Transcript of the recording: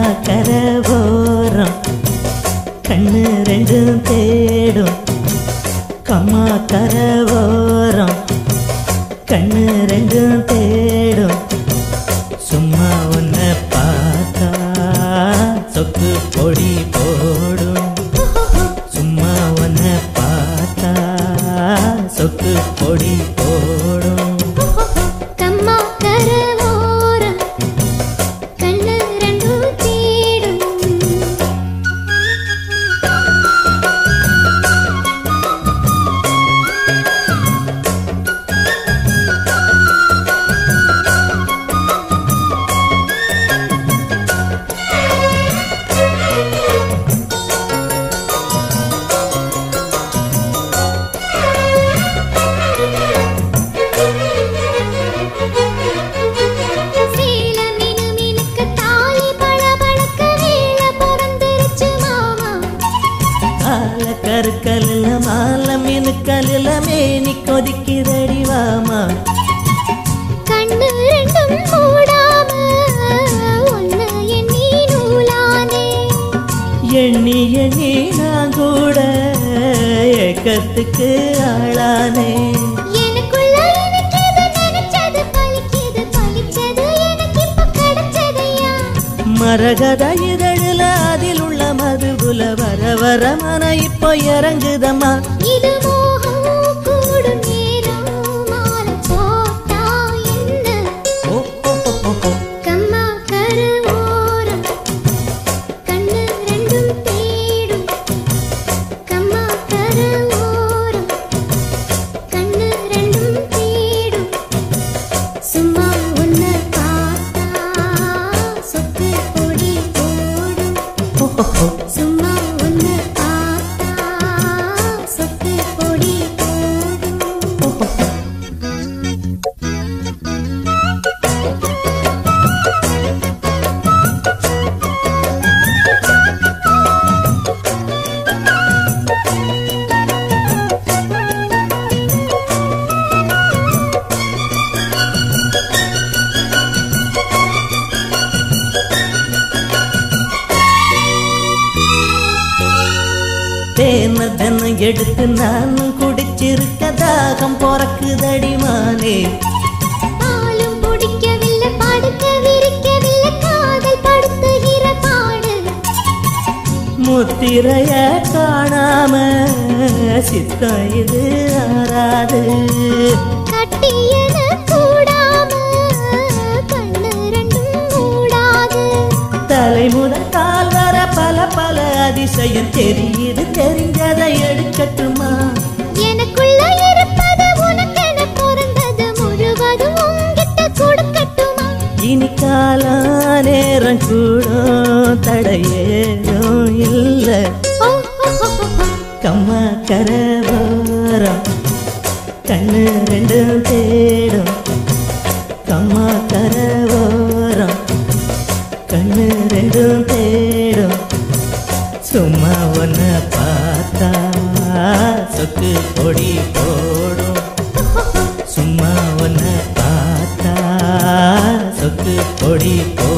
கரவோரம் கண்ணு ரெண்டும் தேடும் கம்மா கரவோரம் கண்ணு ரெண்டும் தேடும் சும்மா உன்னை பார்த்தா சொக்கு பொடி போடும் சும்மா உன்னை பார்த்தா சொக்கு பொடி போடும் கம்மா கரவோரம் கண்ணு ரெண்டும் தேடும் சேல மினு மினுக்கு தாலி பளபளக்க வேள பொறந்திருச்சு மாமா கால கருக்கல்ல மால மினுக்கல்ல மேனி கொதிக்கிறடி வாமா கண்ணு ரெண்டும் மூடாம ஒன்னு எண்ணி நூலானே எண்ணி எண்ணி நான் கூட ஏக்கத்துக்கு ஆளானே எனக்குள்ள நினைச்சது நினைச்சது பலிக்குது பலிச்சது எனக்கு இப்ப கிடைச்சதையா மரகத இதழில அதில் உள்ள மதுகுல வர வர மன இப்போ இறங்குதம்மா இது மோகம் கூடும் நேரம் மாலை போட்டா என்ன ஓ, ஓ, ஓ, ஓ, ஓ. கம்மா கருவோரம் கண்ணு ரெண்டும் தேடும் கம்மா கருவோரம் கண்ணு ரெண்டும் தேடும் சும்மா உன்னை பார்த்தா சொக்கு பொடி போடும் ஓ, ஓ, ஓ. சும்மா உன்னை பார்த்தா சொக்கு பொடி போடும் தேன தென்ன எடுத்து நானும் குடிச்சிருக்க தாகம் பொறக்குதடி மானே பாலும் பிடிக்கவில்லை படுக்க விரிக்கவில்லை காதல் படுத்துகிற பாடு முத்திரைய காணாம சித்தம் இது ஆறாது கட்டியன கூடாம கண்ணு ரெண்டும் மூடாது தலை முதல் கால் வர பல பல அதிசயம் தெரியுது தெரிஞ்சதை எடுக்கட்டுமா எனக்குள்ள இருப்பது உனக்கென பிறந்தது முழுவதும் உங்கிட்ட கொடுக்கட்டுமா இனி கால நேரம் கூட தடையேதும் இல்ல ஓ, ஓ, ஓ, ஓ, ஓ. கம்மா கரவோரம் கண்ணு ரெண்டும் தேடும் கம்மா கரவோரம் கண்ணு ரெண்டும் தேடும் சும்மா ஒன்ன பார்த்தா சொக்கு பொடி போடும் சும்மா ஒன்ன பார்த்தா சொக்கு பொடி போடும்